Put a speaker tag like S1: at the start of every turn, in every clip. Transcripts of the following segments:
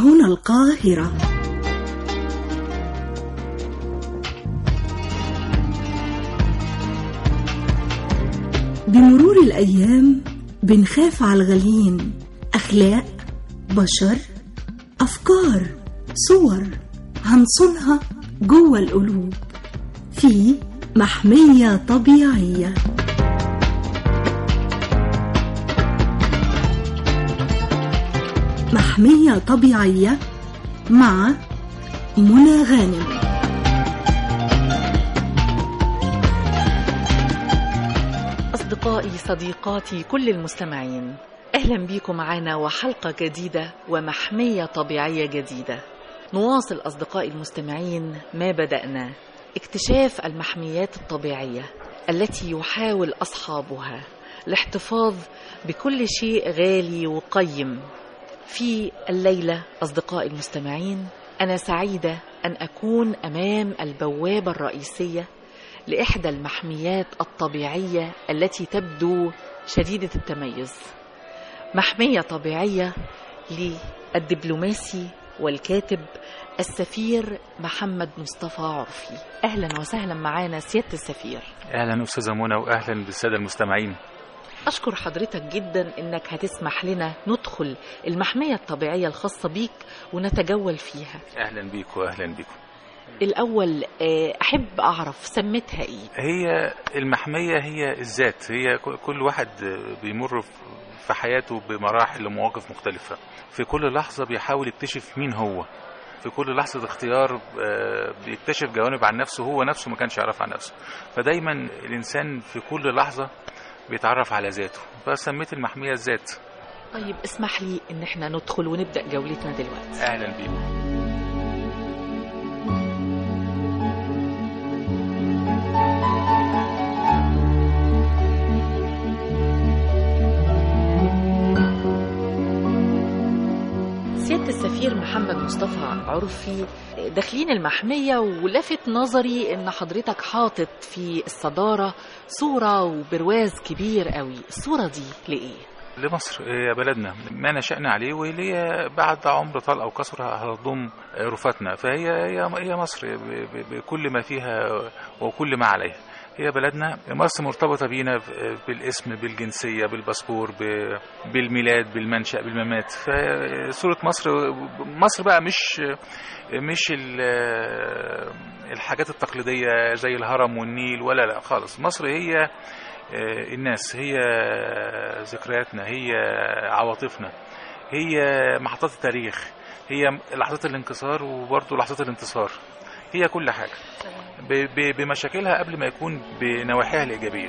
S1: هنا القاهرة بمرور الأيام بنخاف على الغاليين أخلاق بشر أفكار صور هنصونها جوه القلوب في محمية طبيعية محمية طبيعية مع منى غانم
S2: أصدقائي صديقاتي كل المستمعين أهلا بيكم معنا وحلقة جديدة ومحمية طبيعية جديدة نواصل أصدقائي المستمعين ما بدأنا اكتشاف المحميات الطبيعية التي يحاول أصحابها الاحتفاظ بكل شيء غالي وقيم في الليلة أصدقائي المستمعين أنا سعيدة أن أكون أمام البوابة الرئيسية لإحدى المحميات الطبيعية التي تبدو شديدة التميز محمية طبيعية للدبلوماسي والكاتب السفير محمد مصطفى عرفي أهلا وسهلا معانا سيادة السفير
S3: اهلا استاذه منى واهلا بالساده المستمعين
S2: أشكر حضرتك جدا إنك هتسمح لنا ندخل المحمية الطبيعية الخاصة بيك ونتجول فيها
S3: اهلا بيك واهلا بيكم
S2: الأول آه، أحب أعرف سميتها إيه
S3: هي المحميه هي الذات هي ك- كل واحد بيمر في- في حياته بمراحل ومواقف مختلفه في كل لحظه بيحاول يكتشف مين هو في كل لحظة اختيار آه، بيكتشف جوانب عن نفسه هو نفسه ما كانش يعرف عن نفسه فدايما الإنسان في كل لحظة بيتعرف على ذاته فسميت المحمية الذات
S2: طيب اسمح لي إن احنا ندخل ونبدأ جولتنا دلوقتي
S3: أهلا بيكم
S2: سيادة السفير محمد مصطفى عرفي داخلين المحمية ولفت نظري إن حضرتك حاطط في الصدارة صورة وبرواز كبير قوي الصورة دي لإيه؟
S3: لمصر هي بلدنا ما نشأنا عليه واللي هي بعد عمر طال أو كسر هتضم رفاتنا فهي هي هي مصر ب- ب- بكل ما فيها وكل ما عليها هي بلدنا مصر مرتبطة بينا ب- بالاسم بالجنسية بالباسبور ب- بالميلاد بالمنشأ بالممات فصورة مصر مصر بقى مش مش ال- الحاجات التقليدية زي الهرم والنيل ولا لا خالص مصر هي آه، الناس هي ذكرياتنا هي عواطفنا هي محطات التاريخ هي لحظات الانكسار وبرضه لحظات الانتصار هي كل حاجة ب- ب- بمشاكلها قبل ما يكون بنواحيها الإيجابية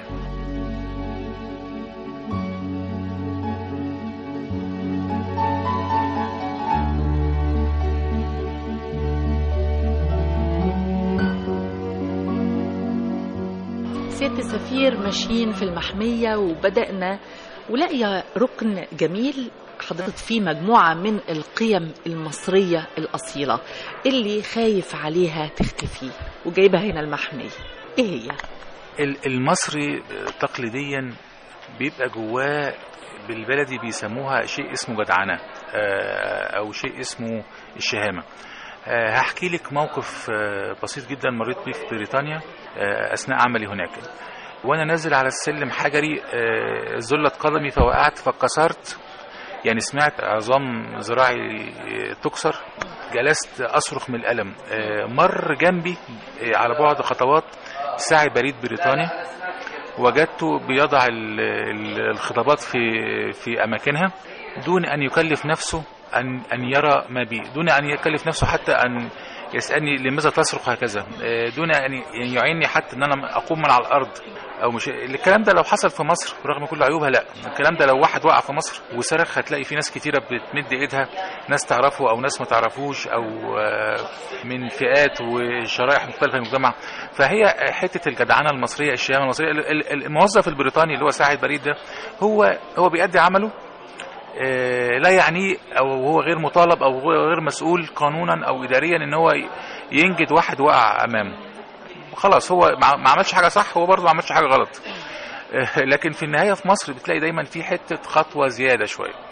S2: سيادة السفير ماشيين في المحمية وبدأنا ولاقي ركن جميل حضرتك فيه مجموعة من القيم المصرية الأصيلة اللي خايف عليها تختفي وجايبها هنا المحمية إيه هي؟
S3: ال- المصري تقليديا بيبقى جواه بالبلدي بيسموها شيء اسمه جدعنة آه، أو شيء اسمه الشهامة آه، هحكي لك موقف آه، بسيط جدا مريت بيه في بريطانيا آه، أثناء عملي هناك وأنا نازل على السلم حجري آه، زلت قدمي فوقعت فاتكسرت يعني سمعت عظام ذراعي تكسر جلست أصرخ من الألم آه، مر جنبي آه، على بعد خطوات ساعي بريد بريطاني وجدته بيضع ال- ال- الخطابات في في اماكنها دون ان يكلف نفسه ان ان يرى ما بي دون ان يكلف نفسه حتى ان يسالني لماذا تصرخ هكذا آه، دون ان ي- يعيني حتى ان انا اقوم من على الارض او مش الكلام ده لو حصل في مصر برغم كل عيوبها لا الكلام ده لو واحد وقع في مصر وصرخ هتلاقي في ناس كتيره بتمد ايدها ناس تعرفه او ناس ما تعرفوش او آه، من فئات وشرائح مختلفه من المجتمع فهي حته الجدعنه المصريه الشهامه المصريه ال- ال- الموظف البريطاني اللي هو ساعد بريد ده هو هو بيأدي عمله آه، لا يعنيه او هو غير مطالب او هو غير مسؤول قانونا او اداريا ان هو ي- ينجد واحد وقع امامه خلاص هو ما ما عملش حاجه صح هو برضه ما عملش حاجه غلط آه، لكن في النهايه في مصر بتلاقي دايما في حته خطوه زياده شويه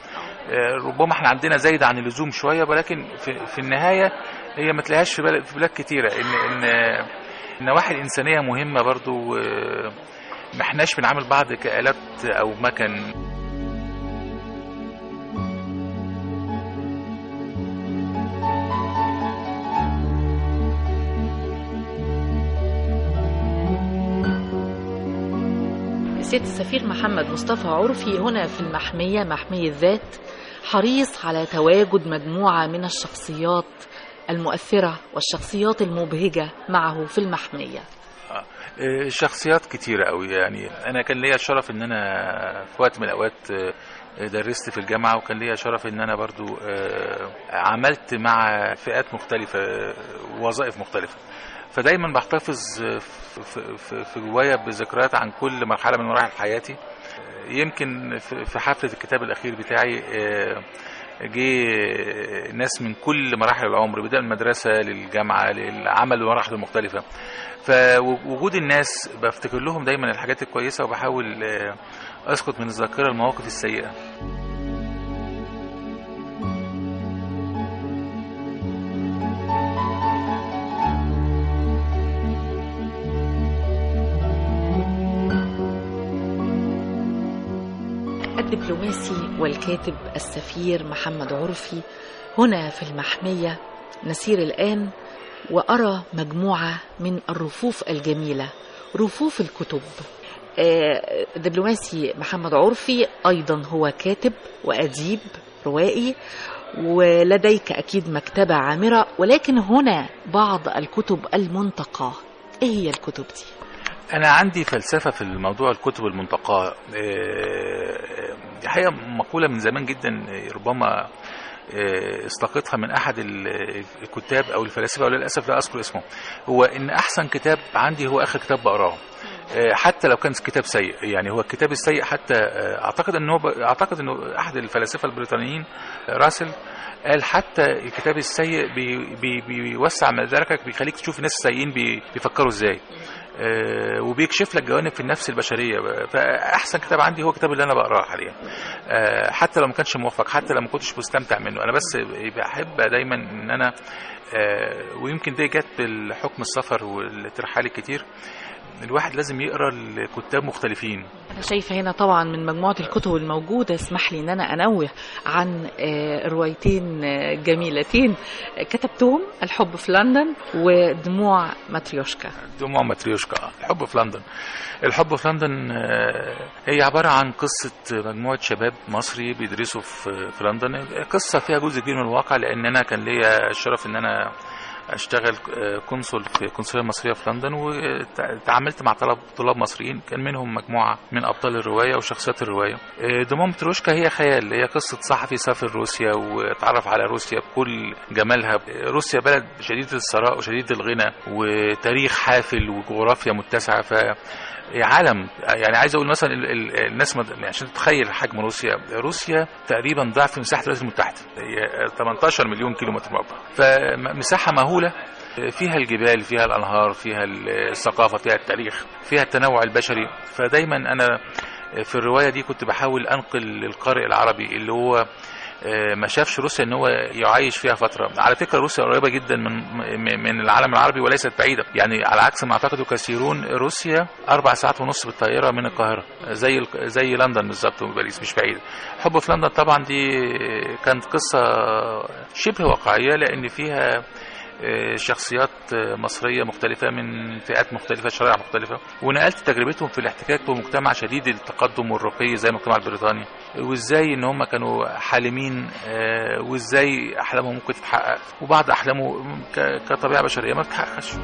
S3: آه، ربما احنا عندنا زايد عن اللزوم شويه ولكن في, في النهايه هي ما تلاقيهاش في بلد, في بلاد كتيره ان ان النواحي الانسانيه مهمه برضو آه، ما احناش بنعامل بعض كآلات او مكن
S2: سيادة السفير محمد مصطفى عرفي هنا في المحمية محمية ذات حريص على تواجد مجموعة من الشخصيات المؤثرة والشخصيات المبهجة معه في المحمية
S3: آه، شخصيات كتيرة قوي يعني أنا كان ليا الشرف إن أنا في وقت من الأوقات آه، درست في الجامعة وكان ليا شرف إن أنا برضو آه، عملت مع فئات مختلفة آه، ووظائف مختلفة فدايما بحتفظ آه، في- في في جوايا بذكريات عن كل مرحلة من مراحل حياتي آه، يمكن في في حفلة الكتاب الأخير بتاعي آه، جه ناس من كل مراحل العمر بدأ المدرسة للجامعة للعمل والمراحل المختلفة فوجود الناس بفتكر لهم دايما الحاجات الكويسة وبحاول آه، أسقط من الذاكرة المواقف السيئة
S2: الدبلوماسي والكاتب السفير محمد عرفي هنا في المحمية نسير الآن وأرى مجموعة من الرفوف الجميلة رفوف الكتب آه، الدبلوماسي محمد عرفي أيضا هو كاتب وأديب روائي ولديك أكيد مكتبة عامرة ولكن هنا بعض الكتب المنتقاه إيه هي الكتب دي؟
S3: أنا عندي فلسفة في الموضوع الكتب المنتقاة آه، دي حقيقة مقولة من زمان جدا آه، ربما آه، استقيتها من أحد ال- الكتاب أو الفلاسفة وللأسف لا أذكر اسمه هو إن أحسن كتاب عندي هو آخر كتاب بقراه آه، حتى لو كان كتاب سيء يعني هو الكتاب السيء حتى آه، اعتقد انه ب- اعتقد انه احد الفلاسفه البريطانيين آه، راسل قال حتى الكتاب السيء بي بي بيوسع مداركك بيخليك تشوف الناس السيئين بي بيفكروا ازاي آه، وبيكشف لك جوانب في النفس البشريه فاحسن كتاب عندي هو الكتاب اللي انا بقراه حاليا آه، حتى لو ما كانش موفق حتى لو ما كنتش مستمتع منه انا بس بحب دايما ان انا آه، ويمكن دي جت بالحكم السفر والترحال الكتير الواحد لازم يقرا الكتاب مختلفين
S2: أنا شايفة هنا طبعا من مجموعة الكتب الموجودة اسمح لي إن أنا أنوه عن آه، روايتين آه، جميلتين آه، كتبتهم الحب في لندن ودموع ماتريوشكا
S3: دموع ماتريوشكا الحب في لندن الحب في لندن آه، هي عبارة عن قصة مجموعة شباب مصري بيدرسوا في في لندن قصة فيها جزء كبير من الواقع لأن أنا كان ليا الشرف إن أنا اشتغل آه، قنصل في القنصليه المصريه في لندن وتعاملت مع طلاب طلاب مصريين كان منهم مجموعه من ابطال الروايه وشخصيات الروايه آه، دموع متروشكا هي خيال هي قصه صحفي سافر روسيا واتعرف على روسيا بكل جمالها روسيا بلد شديده الثراء وشديده الغنى وتاريخ حافل وجغرافيا متسعه ف عالم يعني عايز اقول مثلا ال- ال- الناس مد- عشان تتخيل حجم روسيا روسيا تقريبا ضعف مساحه الولايات المتحده هي 18 مليون كيلو متر مربع فمساحه مهوله فيها الجبال فيها الانهار فيها الثقافه فيها التاريخ فيها التنوع البشري فدايما انا في الروايه دي كنت بحاول انقل للقارئ العربي اللي هو آه، ما شافش روسيا ان هو يعيش فيها فتره على فكره روسيا قريبه جدا من م- من العالم العربي وليست بعيده يعني على عكس ما اعتقد كثيرون روسيا اربع ساعات ونص بالطياره من القاهره زي ال- زي لندن بالظبط وباريس مش بعيده حب في لندن طبعا دي كانت قصه شبه واقعيه لان فيها آه، شخصيات آه، مصرية مختلفة من فئات مختلفة شرائع مختلفة ونقلت تجربتهم في الاحتكاك بمجتمع شديد التقدم والرقي زي المجتمع البريطاني وازاي ان هم كانوا حالمين آه، وازاي احلامهم ممكن تتحقق وبعض احلامه ك- كطبيعة بشرية ما بتتحققش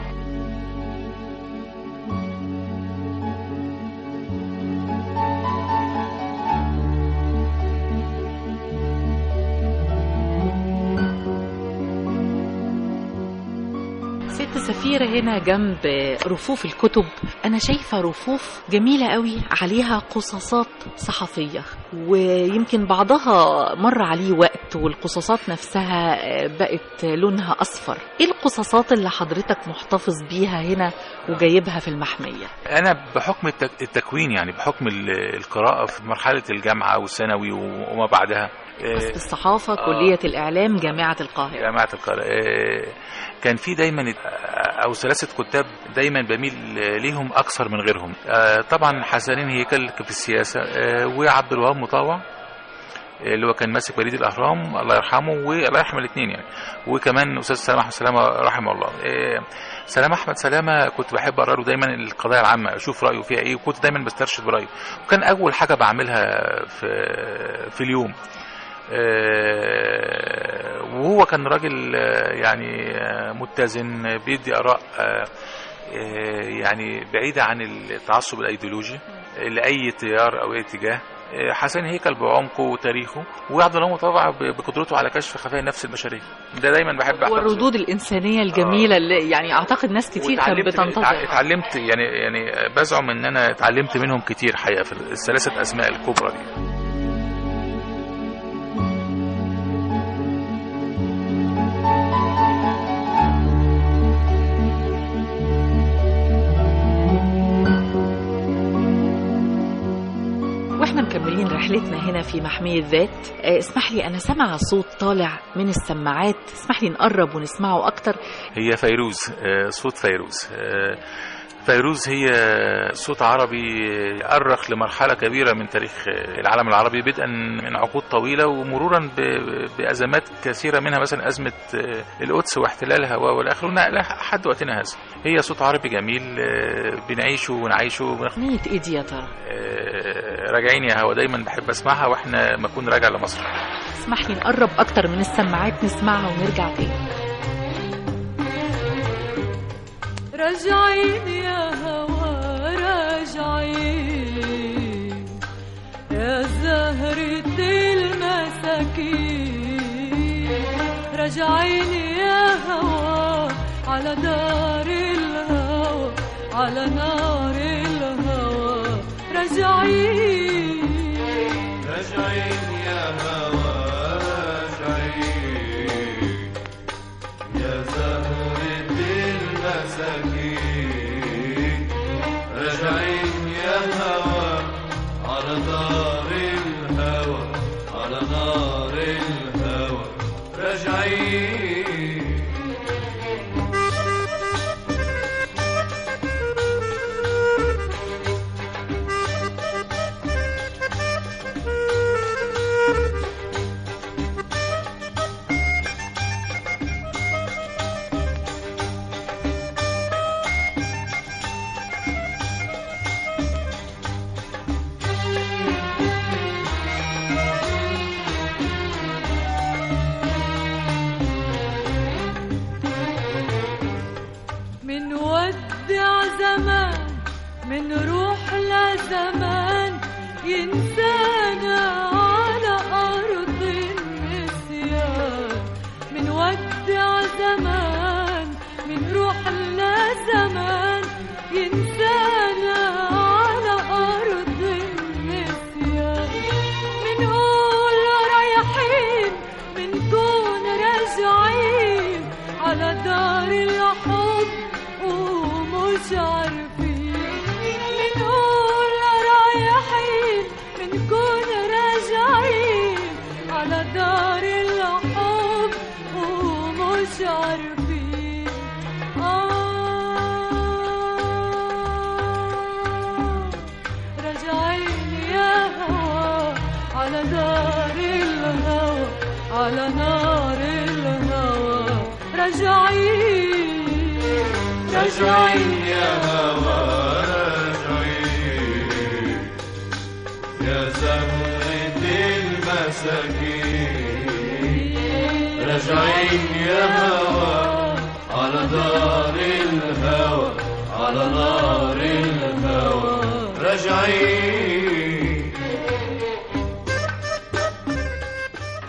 S2: ست سفيرة هنا جنب رفوف الكتب أنا شايفة رفوف جميلة قوي عليها قصاصات صحفية ويمكن بعضها مر عليه وقت والقصاصات نفسها بقت لونها أصفر إيه القصاصات اللي حضرتك محتفظ بيها هنا وجايبها في المحمية
S3: انا بحكم التك- التكوين يعني بحكم ال- القراءه في مرحله الجامعه والثانوي وما بعدها
S2: قسم
S3: آه،
S2: الصحافة
S3: آه.
S2: كلية الإعلام جامعة القاهرة
S3: جامعه القاهره آه، كان في دايما او ثلاثه كتاب دايما بميل ليهم اكثر من غيرهم آه، طبعا حسنين هيكل في السياسه آه، وعبد الوهاب مطاوع اللي هو كان ماسك بريد الاهرام الله يرحمه والله يرحم الاثنين يعني وكمان استاذ سلام احمد سلامه رحمه الله إيه، سلام احمد سلامه كنت بحب اقرا له دايما القضايا العامه اشوف رايه فيها ايه وكنت دايما بسترشد برايه وكان اول حاجه بعملها في في اليوم آه، وهو كان راجل آه، يعني آه، متزن بيدي اراء آه، آه، يعني بعيده عن التعصب الايديولوجي لاي تيار او اي اتجاه آه، حسن هيكل بعمقه وتاريخه وعبد الله مطوع ب- بقدرته على كشف خفايا النفس البشريه ده دايما بحب أحتفظ
S2: والردود الإنسانية الجميلة اللي يعني أعتقد ناس كتير كانت
S3: واتعلمت من-
S2: بتنتظر
S3: اتعلمت يعني يعني بزعم ان انا اتعلمت منهم كتير حقيقه في الثلاثه اسماء الكبرى دي
S2: واحنا مكملين رحلتنا هنا في محمية ذات آه، اسمح لي انا سامعة صوت طالع من السماعات اسمح لي نقرب ونسمعه اكتر
S3: هي فيروز آه، صوت فيروز آه، فيروز هي صوت عربي أرخ لمرحلة كبيرة من تاريخ العالم العربي بدءا من عقود طويلة ومرورا ب- بأزمات كثيرة منها مثلا أزمة القدس واحتلالها والآخر ونقلها لحد وقتنا هذا هي صوت عربي جميل آه، بنعيشه ونعيشه ونخ-
S2: أغنية إيه دي يا ترى
S3: آه، راجعين يا هوا دايما بحب اسمعها واحنا ما نكون راجع لمصر
S2: اسمح لي نقرب اكتر من السماعات نسمعها ونرجع تاني
S4: راجعين يا هوا راجعين يا زهرة المساكين راجعين يا هوا على دار الهوى على نار الهوى راجعين
S5: راجعين يا هوا راجعين يا زهرة المساكين راجعين يا هوا على دار الهوى على نار الهوى راجعين
S4: من ودع زمان من روح لزمان ينسانا على أرض النسيان من ودع زمان من روح لزمان ينسانا على أرض النسيان منقول رايحين منكون راجعين على دار الحب ومش عارفين منقول رايحين منكون راجعين على دار الحب ومش عارفين آه راجعين يا هوا على دار الهوى على نار الهوى راجعين
S5: راجعين يا هوا راجعين يا زهرة المساكين راجعين يا هوا على دار الهوى على نار الهوى راجعين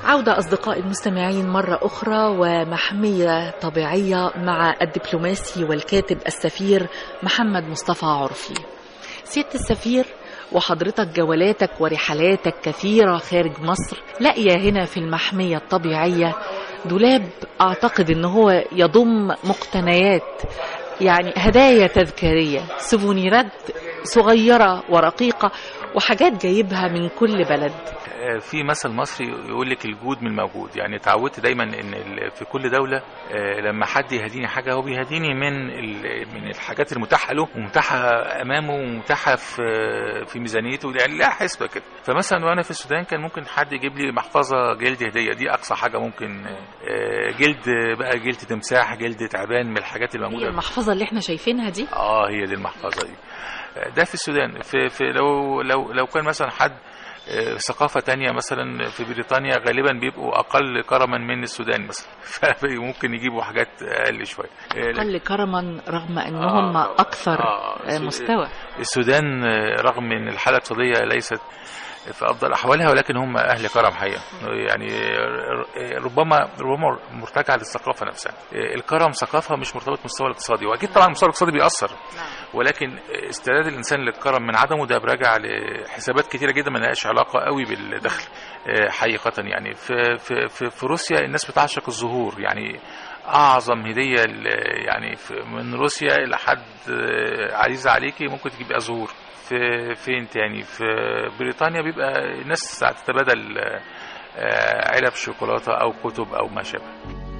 S2: عودة أصدقائي المستمعين مرة أخرى ومحمية طبيعية مع الدبلوماسي والكاتب السفير محمد مصطفى عرفي سيادة السفير وحضرتك جولاتك ورحلاتك كثيرة خارج مصر لاقية هنا في المحمية الطبيعية دولاب أعتقد أنه هو يضم مقتنيات يعني هدايا تذكارية سوفونيرات صغيرة ورقيقة وحاجات جايبها من كل بلد
S3: آه، في مثل مصري يقول لك الجود من الموجود يعني اتعودت دايما ان ال- في كل دوله آه، لما حد يهديني حاجه هو بيهديني من ال- من الحاجات المتاحه له ومتاحه امامه ومتاحه في في ميزانيته يعني لا حسبه كده فمثلا وانا في السودان كان ممكن حد يجيب لي محفظه جلد هديه دي اقصى حاجه ممكن آه، جلد بقى جلد تمساح جلد تعبان من الحاجات اللي
S2: هي
S3: موجوده
S2: المحفظة اللي احنا شايفينها دي
S3: اه هي دي المحفظه دي ده في السودان في, في لو لو لو كان مثلا حد آه، ثقافة تانية مثلا في بريطانيا غالبا بيبقوا أقل كرما من السودان مثلا فممكن يجيبوا حاجات أقل شوية آه،
S2: أقل كرما رغم أنهم
S3: آه،
S2: أكثر
S3: آه،
S2: آه، مستوى
S3: السودان آه، رغم ان الحاله الاقتصاديه ليست في افضل احوالها ولكن هم اهل كرم حقيقه يعني آه، ربما ربما مرتجعه للثقافه نفسها آه، الكرم ثقافه مش مرتبط بالمستوى الاقتصادي واكيد طبعا المستوى الاقتصادي بيأثر ولكن استعداد الانسان للكرم من عدمه ده براجع لحسابات كتيره جدا ما لهاش علاقه قوي بالدخل آه، حقيقه يعني في في في, في روسيا الناس بتعشق الظهور يعني اعظم هديه ل- يعني في- من روسيا لحد آه، عزيز عليكي ممكن تجيب ازهور في فين تاني في بريطانيا بيبقى الناس تتبادل آه، آه، علب شوكولاته او كتب او ما شابه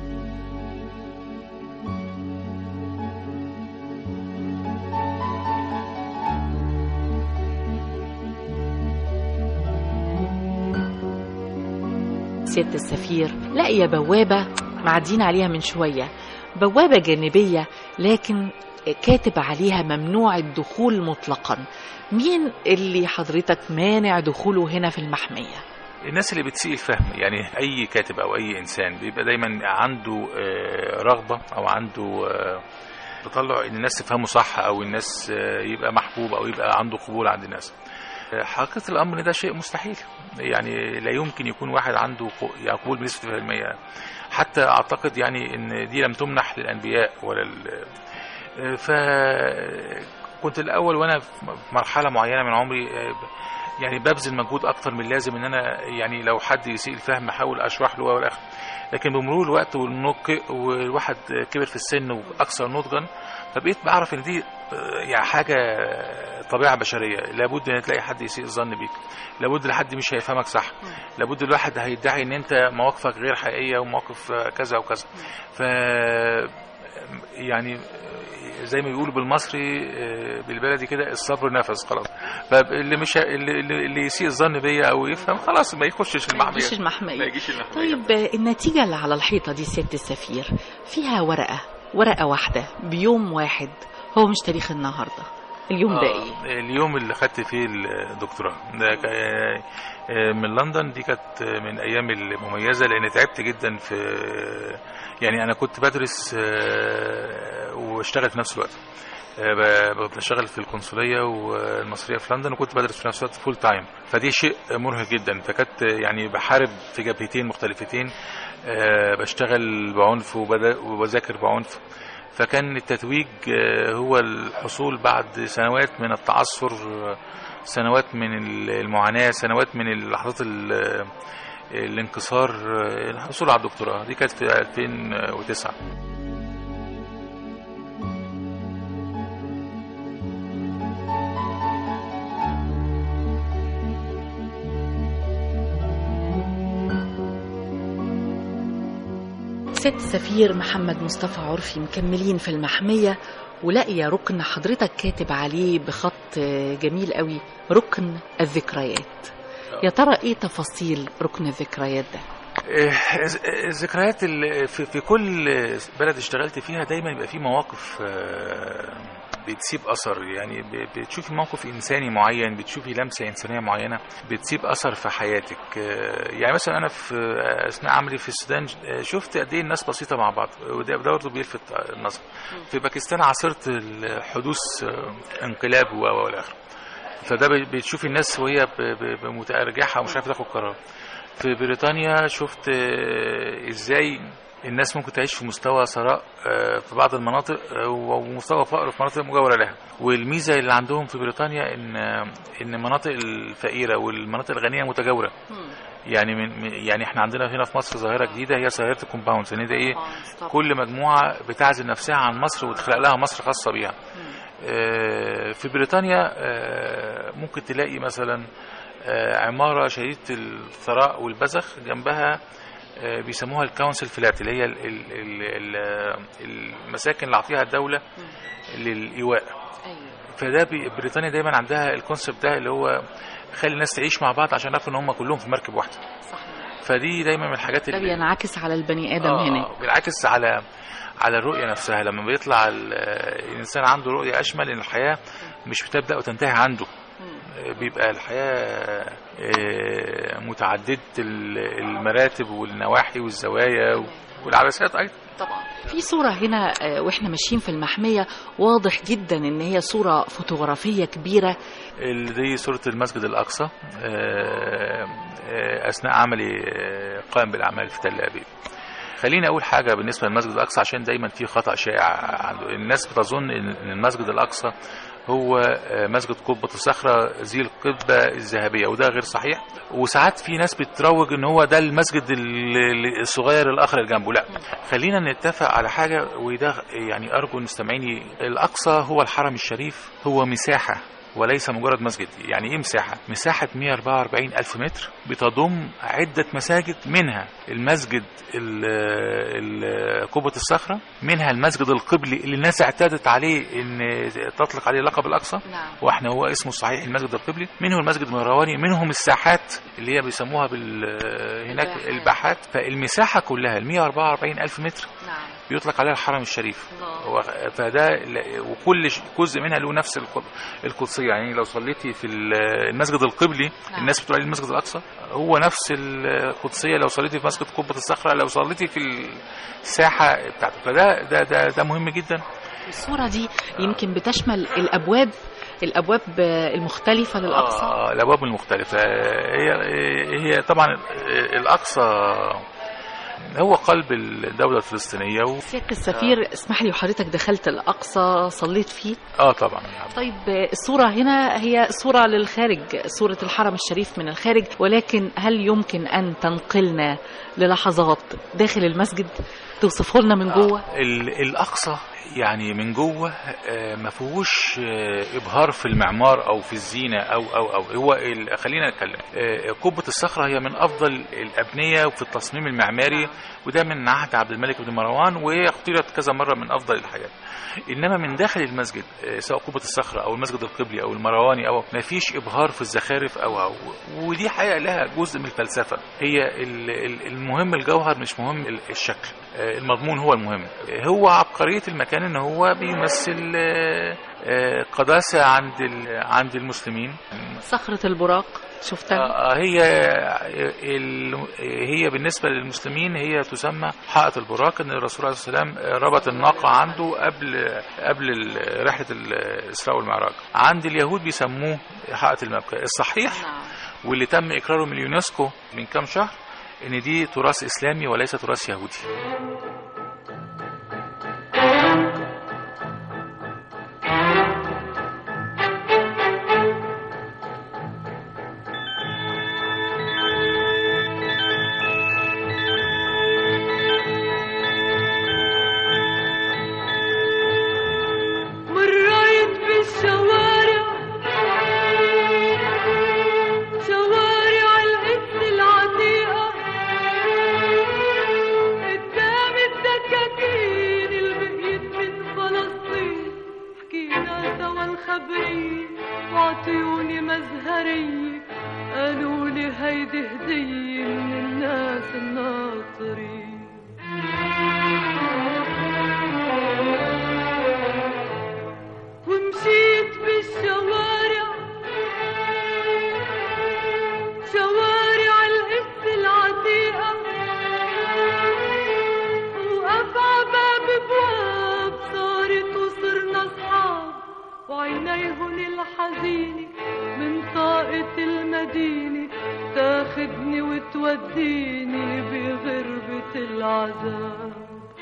S2: سيادة السفير لاقية بوابة معدين عليها من شوية بوابة جانبية لكن كاتب عليها ممنوع الدخول مطلقا مين اللي حضرتك مانع دخوله هنا في المحمية
S3: الناس اللي بتسيء الفهم يعني اي كاتب او اي انسان بيبقى دايما عنده آه، رغبه او عنده آه، تطلع ان الناس تفهمه صح او الناس آه، يبقى محبوب او يبقى عنده قبول عند الناس آه، حقيقه الامر إن ده شيء مستحيل يعني لا يمكن يكون واحد عنده ق- يعني قبول بنسبه 100% حتى اعتقد يعني ان دي لم تمنح للانبياء ولا ال- آه، ف كنت الاول وانا في مرحله معينه من عمري آه، يعني ببذل مجهود اكتر من اللازم ان انا يعني لو حد يسيء الفهم احاول اشرح له والاخر لكن بمرور الوقت والنق والواحد كبر في السن واكثر نضجا فبقيت بعرف ان دي آه، يعني حاجه طبيعه بشريه لابد ان تلاقي حد يسيء الظن بيك لابد لحد مش هيفهمك صح لابد الواحد هيدعي ان انت مواقفك غير حقيقيه ومواقف آه، كذا وكذا ف يعني زي ما بيقولوا بالمصري آه، بالبلدي كده الصبر نفس خلاص فاللي مش اللي, اللي اللي يسيء الظن بيا او يفهم خلاص ما يخشش
S2: ما
S3: المحميه
S2: يجيش
S3: ما
S2: المحمية
S3: يجيش المحميه
S2: طيب آه، النتيجة اللي على الحيطة دي سيادة السفير فيها ورقة ورقة واحدة بيوم واحد هو مش تاريخ النهاردة اليوم ده
S3: آه،
S2: ايه
S3: اليوم اللي خدت فيه الدكتوراه ده كا- آه، من لندن دي كانت من ايام المميزه لان تعبت جدا في يعني انا كنت بدرس آه، واشتغل في نفس الوقت آه، ب- بشتغل في القنصليه والمصريه في لندن وكنت بدرس في نفس الوقت فول تايم فدي شيء مرهق جدا فكنت يعني بحارب في جبهتين مختلفتين آه، بشتغل بعنف وبدا- وبذاكر بعنف فكان التتويج آه، هو الحصول بعد سنوات من التعثر آه، سنوات من المعاناة سنوات من لحظات ال- الانكسار آه، الحصول على الدكتوراه دي كانت في 2009
S2: ست سفير محمد مصطفى عرفي مكملين في المحمية ولاقية ركن حضرتك كاتب عليه بخط جميل قوي ركن الذكريات يا ترى ايه تفاصيل ركن الذكريات ده
S3: آه، الذكريات ال- في في كل بلد اشتغلت فيها دايما يبقى في مواقف آه، بتسيب اثر يعني ب- بتشوفي موقف انساني معين بتشوفي لمسه انسانيه معينه بتسيب اثر في حياتك آه، يعني مثلا انا في اثناء عملي في السودان آه، شفت قد ايه الناس بسيطه مع بعض وده ده برضه بيلفت النظر في باكستان عاصرت حدوث آه، انقلاب و والى اخره فده ب- بتشوفي الناس وهي ب- ب- بمتأرجحة ومش عارفة تاخد قرار في بريطانيا شفت آه، ازاي الناس ممكن تعيش في مستوى ثراء آه، في بعض المناطق آه، ومستوى فقر في مناطق مجاوره لها والميزه اللي عندهم في بريطانيا ان آه، ان المناطق الفقيره والمناطق الغنيه متجاوره يعني من من- يعني احنا عندنا هنا في مصر ظاهره جديده هي ظاهره الكومباوندز ان ده ايه كل مجموعه بتعزل نفسها عن مصر وتخلق لها مصر خاصه بيها آه، في بريطانيا آه، ممكن تلاقي مثلا آه، عمارة شديدة الثراء والبذخ جنبها آه، بيسموها الكونسل فلات اللي هي ال- ال- ال- ال- المساكن اللي عطيها الدولة للإيواء
S2: ايوه
S3: فده بي- بريطانيا دايما عندها الكونسبت ده اللي هو خلي الناس تعيش مع بعض عشان يعرفوا ان هم كلهم في مركب واحده
S2: صحيح
S3: فدي دايما من الحاجات
S2: ده
S3: اللي
S2: بينعكس على البني ادم
S3: آه،
S2: هناك
S3: بالعكس على على الرؤيه نفسها لما بيطلع ال- الانسان عنده رؤيه اشمل ان الحياه مش بتبدا وتنتهي عنده آه، بيبقى الحياه آه، متعدده ال- المراتب والنواحي والزوايا والعبثات ايضا
S2: طبعا في صورة هنا آه، واحنا ماشيين في المحمية واضح جدا ان هي صورة فوتوغرافية كبيرة
S3: ال- دي صورة المسجد الأقصى آه، آه، أثناء عملي آه، قائم بالأعمال في تل أبيب خليني أقول حاجة بالنسبة للمسجد الأقصى عشان دايما في خطأ شائع عنده الناس بتظن إن إن المسجد الأقصى هو آه، مسجد قبة الصخرة ذي القبة الذهبية وده غير صحيح وساعات في ناس بتروج ان هو ده المسجد ال- ال- الصغير الاخر اللي جنبه لا خلينا نتفق على حاجة وده يعني ارجو ان مستمعيني الاقصى هو الحرم الشريف هو مساحة وليس مجرد مسجد يعني ايه مساحة مساحة 144 ألف متر بتضم عدة مساجد منها المسجد ال- ال- قبة الصخرة منها المسجد القبلي اللي الناس اعتادت عليه ان تطلق عليه لقب الاقصى
S2: نعم
S3: واحنا هو اسمه الصحيح المسجد القبلي منه المسجد المرواني منهم الساحات اللي هي بيسموها بال هناك
S2: الباحات.
S3: الباحات فالمساحة كلها ال 144 ألف متر
S2: نعم
S3: بيطلق عليها الحرم الشريف
S2: الله
S3: هو فده ل- وكل ش- جزء منها له نفس الق- القدسيه يعني لو صليتي في ال- المسجد القبلي
S2: نعم.
S3: الناس بتقول عليه المسجد الاقصى هو نفس القدسيه لو صليتي في مسجد قبه الصخره لو صليتي في الساحه بتاعته فده ده ده, ده مهم جدا
S2: الصورة دي يمكن بتشمل الابواب الابواب آه، المختلفة للاقصى
S3: آه الابواب المختلفه هي هي طبعا الاقصى هو قلب الدوله الفلسطينيه و...
S2: سيادة السفير اسمح لي وحضرتك دخلت الأقصى صليت فيه
S3: اه طبعا
S2: طيب آه، الصورة هنا هي صورة للخارج صورة الحرم الشريف من الخارج ولكن هل يمكن أن تنقلنا للحظات داخل المسجد توصفه لنا من جوه
S3: ال- الاقصى يعني من جوه آه، ما فيهوش آه، ابهار في المعمار او في الزينه او او او هو ال- خلينا نتكلم آه، قبه الصخره هي من افضل الابنيه في التصميم المعماري وده من عهد عبد الملك بن مروان وهي اختيرت كذا مره من افضل الحاجات انما من داخل المسجد آه، سواء قبه الصخره او المسجد القبلي او المرواني او ما فيش ابهار في الزخارف او او ودي حقيقه لها جزء من الفلسفه هي ال- ال- المهم الجوهر مش مهم ال- الشكل آه، المضمون هو المهم آه، هو عبقريه المكان ان هو بيمثل آه، آه، قداسه عند ال- عند المسلمين
S2: صخرة البراق شفتها
S3: آه، هي ال- هي بالنسبة للمسلمين هي تسمى حائط البراق ان الرسول عليه الصلاة والسلام ربط الناقة عنده قبل قبل ال- رحلة الإسراء والمعراج عند اليهود بيسموه حائط المبكى الصحيح
S2: نعم
S3: واللي تم إقراره من اليونسكو من كام شهر ان دي تراث إسلامي وليس تراث يهودي
S4: مريت بالشوارع شوارع القدس العتيقة قدام الدكاكين اللي بقيت من فلسطين حكينا سوا الخبرية وعطيوني مزهرية قالوا لي هيدي هدية من الناس الناصرين ومشيت بالشوارع شوارع القدس العتيقة وقف عباب بواب صارت وصرنا صحاب وعينيهن الحزينة من طاقة المدينة تاخد تاخدني وتوديني بغربة العذاب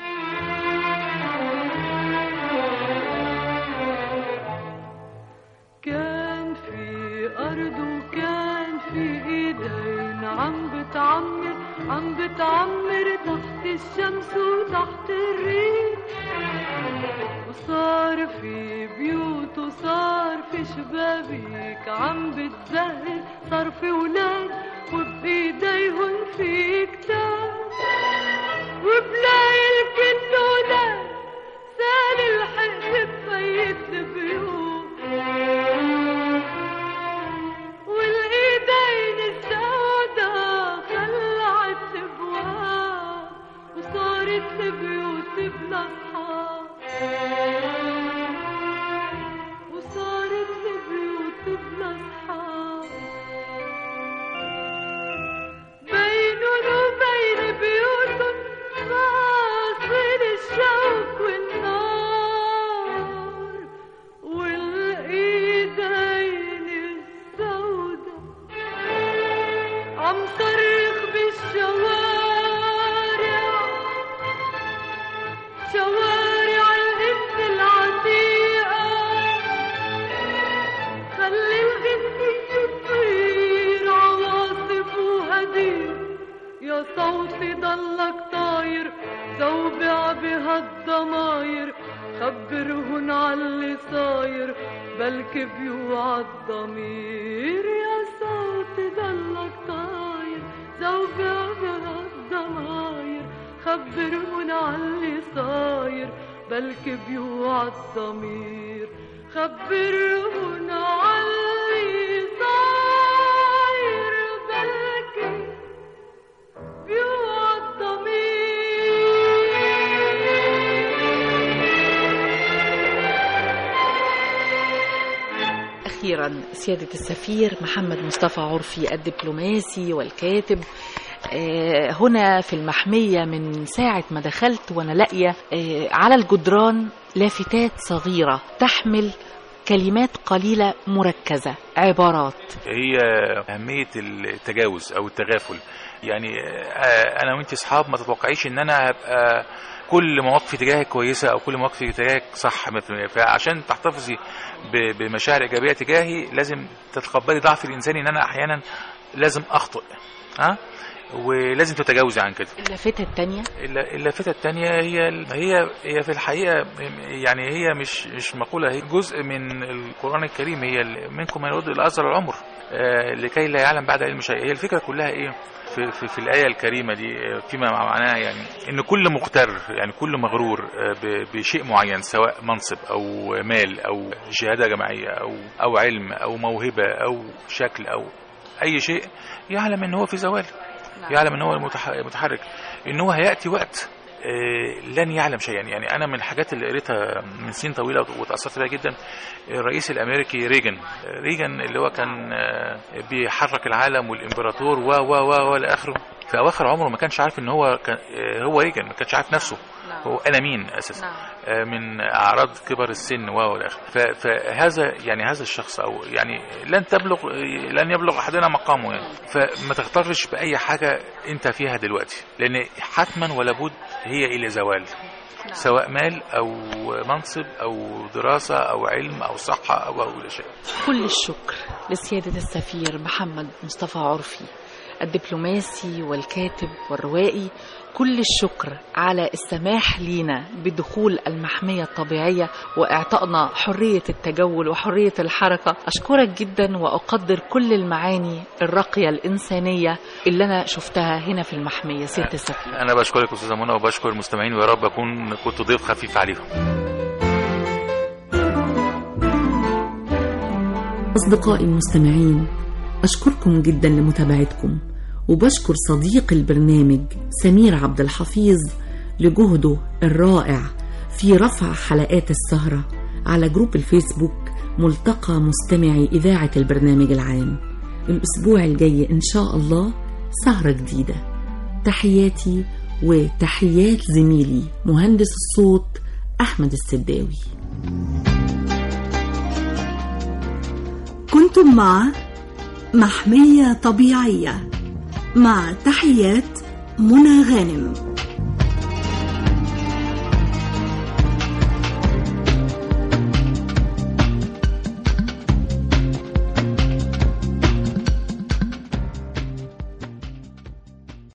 S4: كان في أرض وكان في إيدين عم بتعمر عم بتعمر تحت الشمس وتحت الريح وصار في بيوت وصار في شبابيك عم بتزهر صار في ولاد وبإيديهم في كتاب وبلاقي الكل ولاد سال الحق بفيت البيوت والايدين السودا خلعت ابواب وصارت البيوت بلا اصحاب وصارت البيوت بلا اصحاب بينن وبين بيوتهم فاصل الشوك والنار والايدين السودا عم صرخ بالشوارع شوارع القدس العتيقة خلي الغني يطير عواصف وهدير يا صوتي ضلك طاير زوبع بهالضماير خبرهن عاللي صاير بلكي بيوعى الضمير يا صوتي ضلك طاير زوبع بهالضماير خبرهن عاللي صاير بلكي بيوعى الضمير خبرهن عاللي صاير بلكي بيوعى الضمير
S2: أخيرا سيادة السفير محمد مصطفى عرفي الدبلوماسي والكاتب آه، هنا في المحمية من ساعة ما دخلت وأنا لاقية آه، على الجدران لافتات صغيرة تحمل كلمات قليلة مركزة عبارات
S3: هي أهمية التجاوز أو التغافل يعني آه، أنا وأنت أصحاب ما تتوقعيش إن أنا هبقى كل مواقفي تجاهك كويسة أو كل مواقفي تجاهك صح 100% فعشان تحتفظي ب- بمشاعر إيجابية تجاهي لازم تتقبلي ضعف الإنساني إن أنا أحيانا لازم أخطئ ها ولازم تتجاوزي عن كده
S2: اللافتة التانية
S3: الل- اللافتة التانية هي هي هي في الحقيقة يعني هي مش مش مقولة هي جزء من القرآن الكريم هي ال- منكم من يرد إلى أزل العمر آه، لكي لا يعلم بعد علم شيء هي الفكرة كلها إيه في, في, في الآية الكريمة دي آه، فيما معناها يعني إن كل مغتر يعني كل مغرور آه، ب- بشيء معين سواء منصب أو مال أو شهادة جماعية أو أو علم أو موهبة أو شكل أو أي شيء يعلم إن هو في زوال يعلم ان هو المتح- متحرك ان هو هياتي وقت آه، لن يعلم شيئا يعني انا من الحاجات اللي قريتها من سنين طويله وتاثرت بيها جدا الرئيس الامريكي ريجن آه، ريجن اللي هو كان آه، بيحرك العالم والامبراطور و و و و لاخره في اواخر عمره ما كانش عارف ان هو كان آه، هو ريجن ما كانش عارف نفسه هو انا مين اساسا
S2: نعم
S3: آه، من اعراض كبر السن و والى اخره ف- فهذا يعني هذا الشخص او يعني لن تبلغ لن يبلغ احدنا مقامه يعني فما تغترش باي حاجه انت فيها دلوقتي لان حتما ولا بد هي الى زوال سواء مال او منصب او دراسه او علم او صحه او او شيء
S2: كل الشكر لسيادة السفير محمد مصطفى عرفي الدبلوماسي والكاتب والروائي كل الشكر على السماح لينا بدخول المحمية الطبيعية وإعطائنا حرية التجول وحرية الحركة أشكرك جدا وأقدر كل المعاني الراقية الإنسانية اللي أنا شفتها هنا في المحمية سيادة السفير
S3: انا بشكرك استاذه منى وبشكر المستمعين ويا رب اكون كنت ضيف خفيف عليهم
S1: أصدقائي المستمعين أشكركم جدا لمتابعتكم وبشكر صديق البرنامج سمير عبد الحفيظ لجهده الرائع في رفع حلقات السهرة على جروب الفيسبوك ملتقى مستمعي إذاعة البرنامج العام الأسبوع الجاي إن شاء الله سهرة جديدة تحياتي وتحيات زميلي مهندس الصوت أحمد السداوي كنتم مع محمية طبيعية
S6: مع تحيات منى غانم